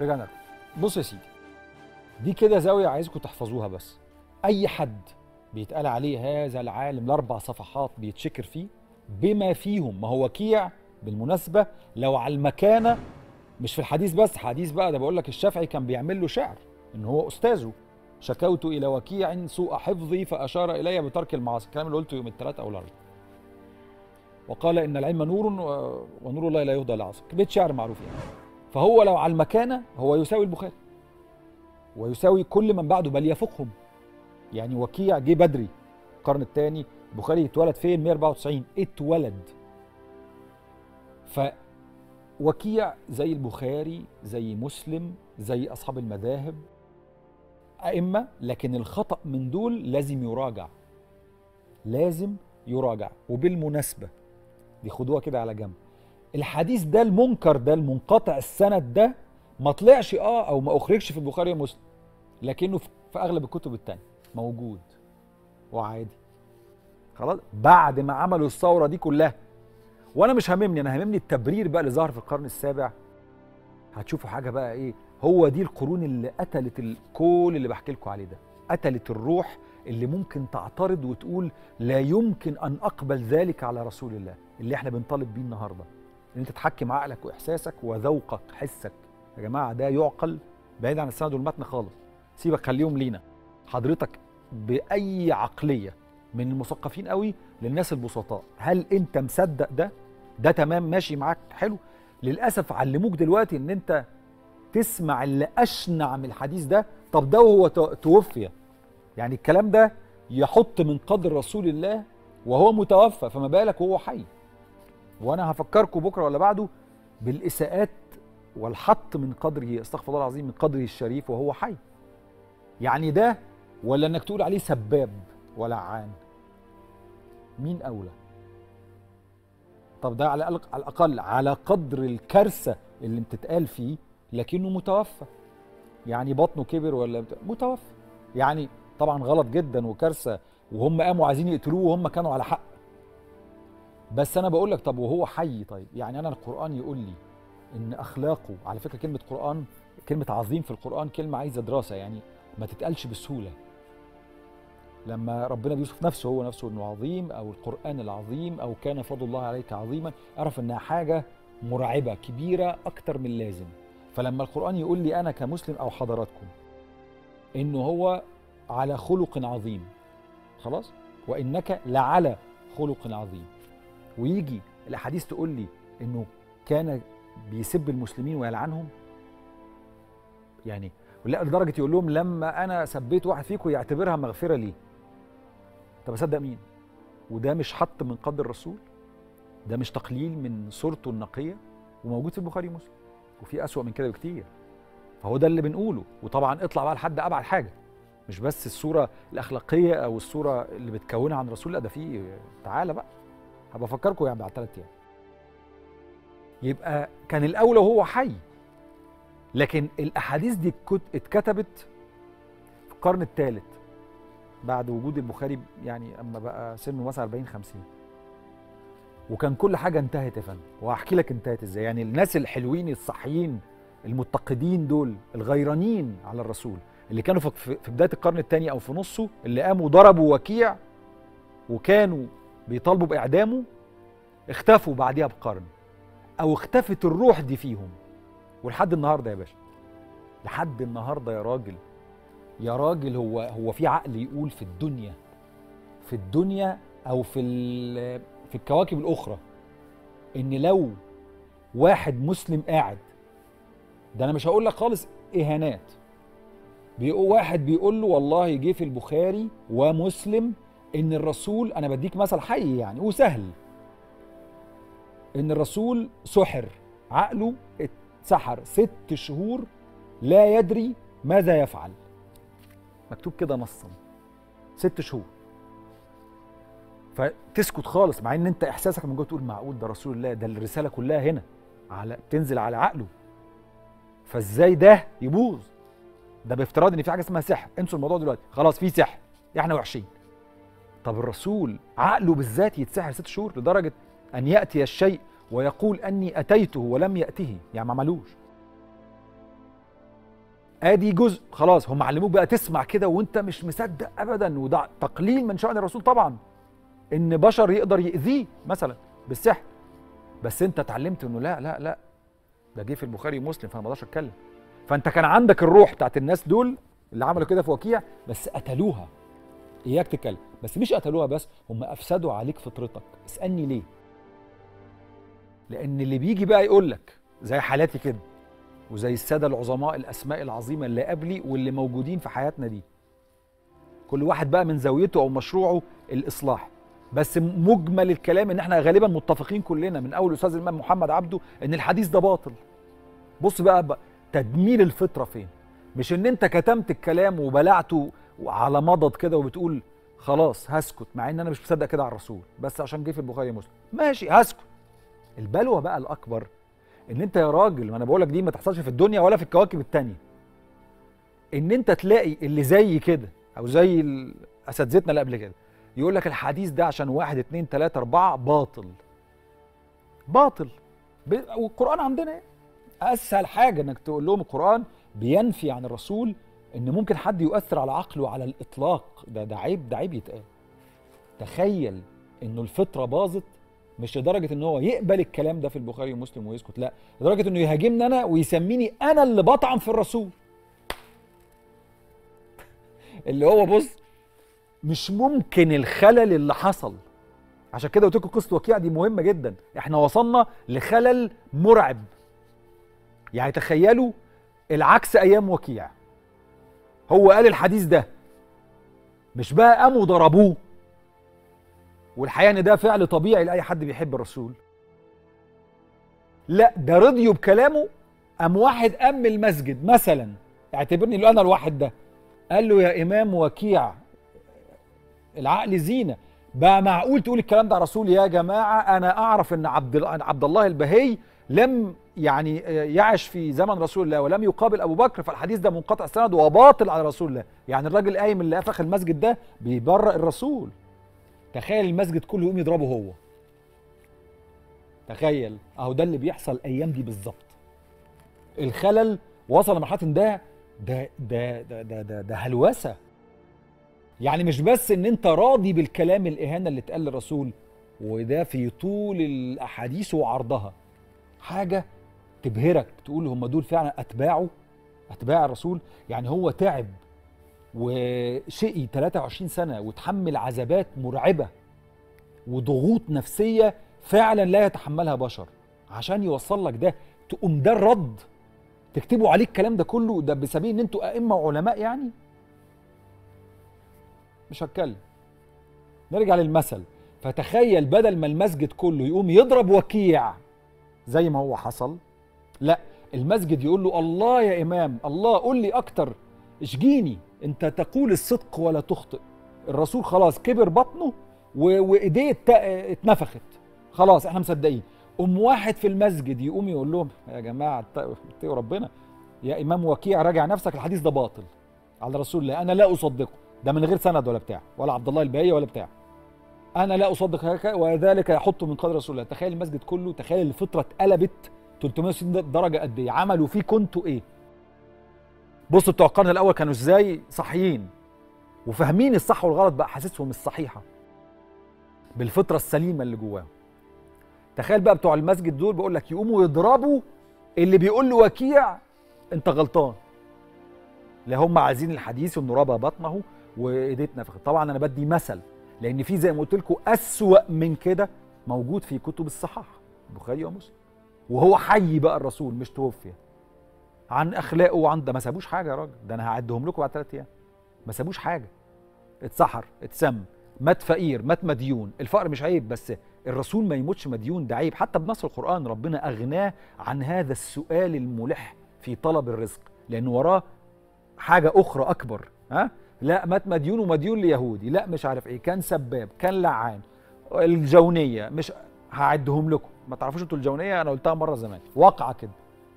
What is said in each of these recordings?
رجعنا لكم. بص يا سيدي دي كده زاويه عايزكم تحفظوها بس اي حد بيتقال عليه هذا العالم الاربع صفحات بيتشكر فيه بما فيهم ما هو وكيع بالمناسبه لو على المكانه مش في الحديث بس حديث بقى ده بقول لك الشافعي كان بيعمل له شعر ان هو استاذه شكوت الى وكيع سوء حفظي فاشار الي بترك المعاصي الكلام اللي قلته يوم الثلاث او الاربعاء وقال ان العلم نور و- ونور الله لا يهدى لعاصي بيت شعر معروف يعني فهو لو على المكانه هو يساوي البخاري ويساوي كل من بعده بل يفوقهم يعني وكيع جه بدري القرن الثاني البخاري اتولد فين 194 اتولد فوكيع زي البخاري زي مسلم زي اصحاب المذاهب ائمه لكن الخطا من دول لازم يراجع لازم يراجع وبالمناسبه دي خدوها كده على جنب الحديث ده المنكر ده المنقطع السند ده ما طلعش اه او ما اخرجش في البخاري ومسلم لكنه في في اغلب الكتب التانية موجود وعادي خلاص بعد ما عملوا الثوره دي كلها وانا مش هاممني انا هاممني التبرير بقى اللي ظهر في القرن السابع هتشوفوا حاجه بقى ايه هو دي القرون اللي قتلت ال- كل اللي بحكي لكم عليه ده قتلت الروح اللي ممكن تعترض وتقول لا يمكن ان اقبل ذلك على رسول الله اللي احنا بنطالب بيه النهارده ان انت تحكم عقلك واحساسك وذوقك حسك يا جماعه ده يعقل بعيد عن السند والمتن خالص سيبك خليهم لينا حضرتك باي عقليه من المثقفين قوي للناس البسطاء هل انت مصدق ده ده تمام ماشي معاك حلو للاسف علموك دلوقتي ان انت تسمع اللي اشنع من الحديث ده طب ده وهو تو- توفي يعني الكلام ده يحط من قدر رسول الله وهو متوفى فما بالك وهو حي وانا هفكركم بكره ولا بعده بالاساءات والحط من قدره استغفر الله العظيم من قدره الشريف وهو حي يعني ده ولا انك تقول عليه سباب ولعان مين اولى طب ده على الأقل- على الاقل على قدر الكارثه اللي بتتقال فيه لكنه متوفى يعني بطنه كبر ولا بت- متوفى يعني طبعا غلط جدا وكارثه وهم قاموا عايزين يقتلوه وهم كانوا على حق بس انا بقول لك طب وهو حي طيب يعني انا القران يقول لي ان اخلاقه على فكره كلمه قران كلمه عظيم في القران كلمه عايزه دراسه يعني ما تتقالش بسهوله لما ربنا بيوصف نفسه هو نفسه انه عظيم او القران العظيم او كان فضل الله عليك عظيما اعرف انها حاجه مرعبه كبيره اكتر من اللازم فلما القران يقول لي انا كمسلم او حضراتكم انه هو على خلق عظيم خلاص وانك لعلى خلق عظيم ويجي الاحاديث تقول لي انه كان بيسب المسلمين ويلعنهم يعني لا لدرجه يقول لهم لما انا سبيت واحد فيكم يعتبرها مغفره لي طب اصدق مين وده مش حط من قدر الرسول ده مش تقليل من صورته النقيه وموجود في البخاري ومسلم وفي اسوأ من كده بكتير فهو ده اللي بنقوله وطبعا اطلع بقى لحد ابعد حاجه مش بس الصوره الاخلاقيه او الصوره اللي بتكونها عن الرسول لا ده في تعالى بقى هبقى افكركم يعني بعد ثلاث ايام يبقى كان الاولى وهو حي لكن الاحاديث دي كت- اتكتبت في القرن الثالث بعد وجود البخاري يعني اما بقى سنه مثلا 40 50 وكان كل حاجه انتهت يا فندم وهحكي لك انتهت ازاي يعني الناس الحلوين الصحيين المتقدين دول الغيرانين على الرسول اللي كانوا في في بدايه القرن الثاني او في نصه اللي قاموا ضربوا وكيع وكانوا بيطالبوا باعدامه اختفوا بعديها بقرن او اختفت الروح دي فيهم ولحد النهارده يا باشا لحد النهارده يا راجل يا راجل هو هو في عقل يقول في الدنيا في الدنيا او في ال- في الكواكب الاخرى ان لو واحد مسلم قاعد ده انا مش هقول لك خالص اهانات بيقول واحد بيقول له والله جه في البخاري ومسلم ان الرسول انا بديك مثل حي يعني وسهل ان الرسول سحر عقله اتسحر ست شهور لا يدري ماذا يفعل مكتوب كده نصا ست شهور فتسكت خالص مع ان انت احساسك من جوه تقول معقول ده رسول الله ده الرساله كلها هنا على بتنزل على عقله فازاي ده يبوظ ده بافتراض ان في حاجه اسمها سحر انسوا الموضوع دلوقتي خلاص في سحر احنا وحشين طب الرسول عقله بالذات يتسحر ست شهور لدرجه ان ياتي الشيء ويقول اني اتيته ولم ياته يعني ما عملوش ادي جزء خلاص هم علموك بقى تسمع كده وانت مش مصدق ابدا وده تقليل من شان الرسول طبعا ان بشر يقدر ياذيه مثلا بالسحر بس انت اتعلمت انه لا لا لا ده جه في البخاري ومسلم فانا ما اقدرش اتكلم فانت كان عندك الروح بتاعت الناس دول اللي عملوا كده في وكيع بس قتلوها اياك تتكلم بس مش قتلوها بس هم افسدوا عليك فطرتك اسالني ليه لان اللي بيجي بقى يقول لك زي حالاتي كده وزي الساده العظماء الاسماء العظيمه اللي قبلي واللي موجودين في حياتنا دي كل واحد بقى من زاويته او مشروعه الاصلاح بس مجمل الكلام ان احنا غالبا متفقين كلنا من اول استاذ الامام محمد عبده ان الحديث ده باطل بص بقى, بقى تدمير الفطره فين مش ان انت كتمت الكلام وبلعته على مضض كده وبتقول خلاص هسكت مع ان انا مش مصدق كده على الرسول بس عشان جه في البخاري ومسلم ماشي هسكت البلوه بقى الاكبر ان انت يا راجل ما انا بقول لك دي ما تحصلش في الدنيا ولا في الكواكب التانية ان انت تلاقي اللي زي كده او زي اساتذتنا اللي قبل كده يقول لك الحديث ده عشان واحد اتنين تلاته اربعه باطل باطل والقران عندنا ايه اسهل حاجه انك تقول لهم القران بينفي عن الرسول ان ممكن حد يؤثر على عقله على الاطلاق ده ده عيب ده عيب يتقال تخيل انه الفطره باظت مش لدرجه ان هو يقبل الكلام ده في البخاري ومسلم ويسكت لا لدرجه انه يهاجمني انا ويسميني انا اللي بطعن في الرسول اللي هو بص مش ممكن الخلل اللي حصل عشان كده قلت لكم قصه وكيع دي مهمه جدا احنا وصلنا لخلل مرعب يعني تخيلوا العكس ايام وكيع هو قال الحديث ده مش بقى قاموا ضربوه والحقيقه ان ده فعل طبيعي لاي حد بيحب الرسول لا ده رضيوا بكلامه قام واحد قام المسجد مثلا اعتبرني له انا الواحد ده قال له يا امام وكيع العقل زينه بقى معقول تقول الكلام ده على رسول يا جماعه انا اعرف ان عبد عبد الله البهي لم يعني يعش في زمن رسول الله ولم يقابل ابو بكر فالحديث ده منقطع السند وباطل على رسول الله يعني الراجل قايم اللي افخ المسجد ده بيبرئ الرسول تخيل المسجد كله يقوم يضربه هو تخيل اهو ده اللي بيحصل الايام دي بالظبط الخلل وصل لمرحله ده ده ده ده ده, ده, ده هلوسه يعني مش بس ان انت راضي بالكلام الاهانه اللي اتقال للرسول وده في طول الاحاديث وعرضها حاجه تبهرك تقول هم دول فعلا اتباعه اتباع الرسول يعني هو تعب وشقي 23 سنه وتحمل عذابات مرعبه وضغوط نفسيه فعلا لا يتحملها بشر عشان يوصل لك ده تقوم ده الرد تكتبوا عليه الكلام ده كله ده بسبيل ان انتوا ائمه وعلماء يعني مش هتكلم نرجع للمثل فتخيل بدل ما المسجد كله يقوم يضرب وكيع زي ما هو حصل لا المسجد يقول له الله يا امام الله قول لي اكتر اشجيني انت تقول الصدق ولا تخطئ الرسول خلاص كبر بطنه وايديه اتنفخت خلاص احنا مصدقين ام واحد في المسجد يقوم يقول لهم يا جماعه اتقوا ربنا يا امام وكيع راجع نفسك الحديث ده باطل على رسول الله انا لا اصدقه ده من غير سند ولا بتاع ولا عبد الله البهيه ولا بتاع انا لا اصدق هكذا وذلك يحط من قدر رسول الله تخيل المسجد كله تخيل الفطره اتقلبت 360 درجه قد ايه عملوا فيه كنتوا ايه بصوا بتوع القرن الاول كانوا ازاي صحيين وفاهمين الصح والغلط بقى حاسسهم الصحيحه بالفطره السليمه اللي جواهم تخيل بقى بتوع المسجد دول بقول لك يقوموا يضربوا اللي بيقول له وكيع انت غلطان لا هم عايزين الحديث انه ربى بطنه وايديه اتنفخت طبعا انا بدي مثل لان في زي ما قلت لكم اسوا من كده موجود في كتب الصحاح البخاري ومسلم وهو حي بقى الرسول مش توفي عن اخلاقه وعن ده ما سابوش حاجه يا راجل ده انا هعدهم لكم بعد ثلاث ايام ما سابوش حاجه اتسحر اتسم مات فقير مات مديون الفقر مش عيب بس الرسول ما يموتش مديون ده عيب حتى بنص القران ربنا اغناه عن هذا السؤال الملح في طلب الرزق لان وراه حاجه اخرى اكبر ها لا مات مديون ومديون ليهودي لا مش عارف ايه كان سباب كان لعان الجونيه مش هعدهم لكم ما تعرفوش انتوا الجونيه انا قلتها مره زمان واقعه كده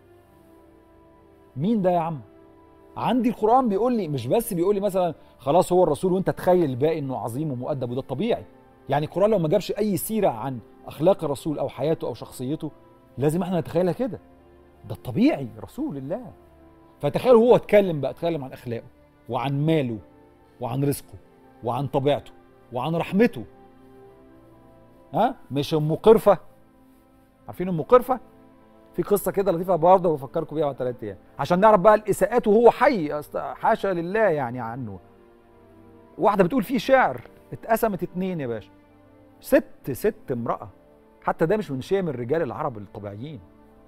مين ده يا عم عندي القران بيقول لي مش بس بيقول لي مثلا خلاص هو الرسول وانت تخيل الباقي انه عظيم ومؤدب وده الطبيعي يعني القران لو ما جابش اي سيره عن اخلاق الرسول او حياته او شخصيته لازم احنا نتخيلها كده ده الطبيعي رسول الله فتخيل هو اتكلم بقى اتكلم عن اخلاقه وعن ماله وعن رزقه وعن طبيعته وعن رحمته ها مش ام قرفه عارفين ام قرفه في قصه كده لطيفه برضه بفكركم بيها بعد ثلاث ايام عشان نعرف بقى الاساءات وهو حي أست- حاشا لله يعني عنه واحده بتقول فيه شعر اتقسمت اتنين يا باشا ست ست امراه حتى ده مش من شيء من الرجال العرب الطبيعيين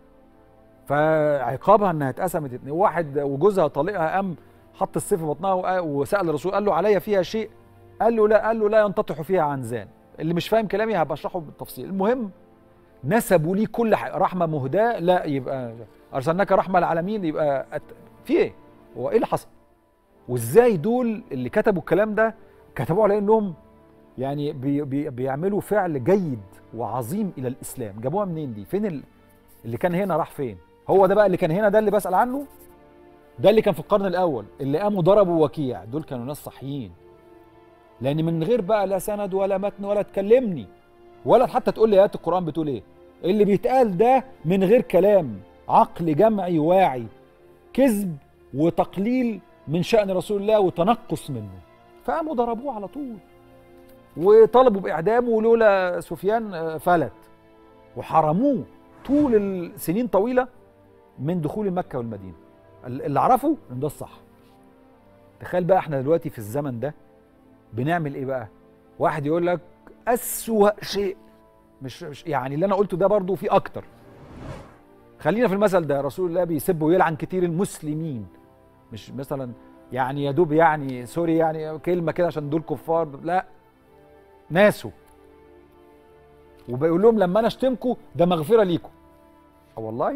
فعقابها انها اتقسمت اتنين واحد وجوزها طليقها قام حط السيف في بطنها وقا- وسال الرسول قال له عليا فيها شيء قال له لا قال له لا ينتطح فيها عنزان اللي مش فاهم كلامي هبقى اشرحه بالتفصيل المهم نسبوا ليه كل حاجه رحمه مهداه لا يبقى ارسلناك رحمه للعالمين يبقى أت... في ايه هو ايه اللي حصل وازاي دول اللي كتبوا الكلام ده كتبوه على انهم يعني بي بي بيعملوا فعل جيد وعظيم الى الاسلام جابوها منين دي فين ال... اللي كان هنا راح فين هو ده بقى اللي كان هنا ده اللي بسال عنه ده اللي كان في القرن الاول اللي قاموا ضربوا وكيع دول كانوا ناس صحيين لان من غير بقى لا سند ولا متن ولا تكلمني ولا حتى تقول لي ايات القران بتقول ايه اللي بيتقال ده من غير كلام عقل جمعي واعي كذب وتقليل من شأن رسول الله وتنقص منه فقاموا ضربوه على طول وطلبوا بإعدامه ولولا سفيان آه، فلت وحرموه طول السنين طويلة من دخول مكة والمدينة اللي أعرفه إن ده الصح تخيل بقى احنا دلوقتي في الزمن ده بنعمل ايه بقى واحد يقول لك أسوأ شيء مش, مش يعني اللي انا قلته ده برضو في اكتر خلينا في المثل ده رسول الله بيسب ويلعن كتير المسلمين مش مثلا يعني يا دوب يعني سوري يعني كلمه كده عشان دول كفار لا ناسه وبيقول لهم لما انا اشتمكم ده مغفره ليكم اه والله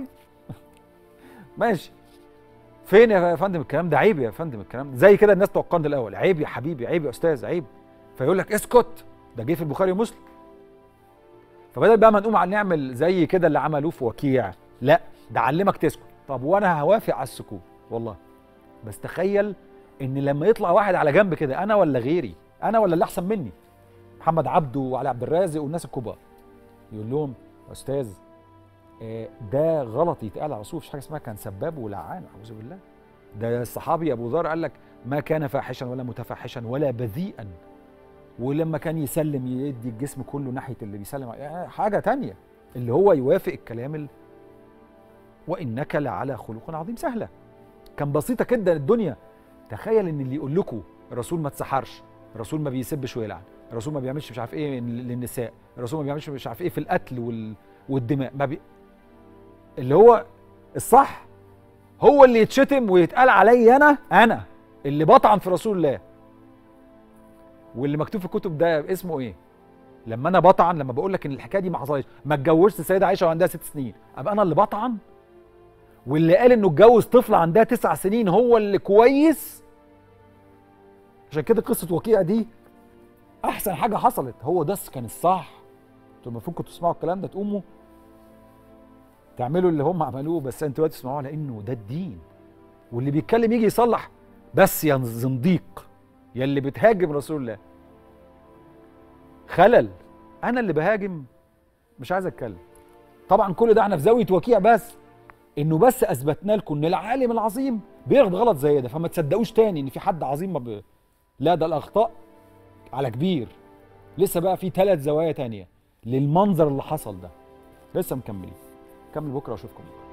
ماشي فين يا فندم الكلام ده عيب يا فندم الكلام ده زي كده الناس بتوع القرن الاول عيب يا حبيبي عيب يا استاذ عيب فيقول لك اسكت ده جه في البخاري ومسلم فبدل بقى ما نقوم على نعمل زي كده اللي عملوه في وكيع لا ده علمك تسكت طب وانا هوافق على السكوت والله بس تخيل ان لما يطلع واحد على جنب كده انا ولا غيري انا ولا اللي احسن مني محمد عبده وعلي عبد الرازق والناس الكبار يقول لهم يا استاذ آه، ده غلط يتقال على الرسول مفيش حاجه اسمها كان سباب ولعان اعوذ بالله ده الصحابي ابو ذر قال لك ما كان فاحشا ولا متفحشا ولا بذيئا ولما كان يسلم يدي الجسم كله ناحيه اللي بيسلم عليه. يعني حاجه تانية اللي هو يوافق الكلام ال... وانك لعلى خلق عظيم سهله كان بسيطه جدا الدنيا تخيل ان اللي يقول لكم الرسول ما تسحرش الرسول ما بيسبش ويلعن الرسول ما بيعملش مش عارف ايه للنساء الرسول ما بيعملش مش عارف ايه في القتل وال... والدماء ما بي... اللي هو الصح هو اللي يتشتم ويتقال علي انا انا اللي بطعن في رسول الله واللي مكتوب في الكتب ده اسمه ايه لما انا بطعن لما بقول لك ان الحكايه دي ما حصلتش ما اتجوزش السيده عائشه وعندها ست سنين ابقى انا اللي بطعن واللي قال انه اتجوز طفله عندها تسع سنين هو اللي كويس عشان كده قصه وكيع دي احسن حاجه حصلت هو ده كان الصح انتوا المفروض كنتوا تسمعوا الكلام ده تقوموا تعملوا اللي هم عملوه بس انتوا دلوقتي تسمعوه لانه ده الدين واللي بيتكلم يجي يصلح بس يا زنديق يا اللي بتهاجم رسول الله خلل انا اللي بهاجم مش عايز اتكلم طبعا كل ده احنا في زاويه وكيع بس انه بس اثبتنا لكم ان العالم العظيم بيغلط غلط زي ده فما تصدقوش تاني ان في حد عظيم ما ب... لا ده الاخطاء على كبير لسه بقى في ثلاث زوايا تانية للمنظر اللي حصل ده لسه مكملين كمل بكره واشوفكم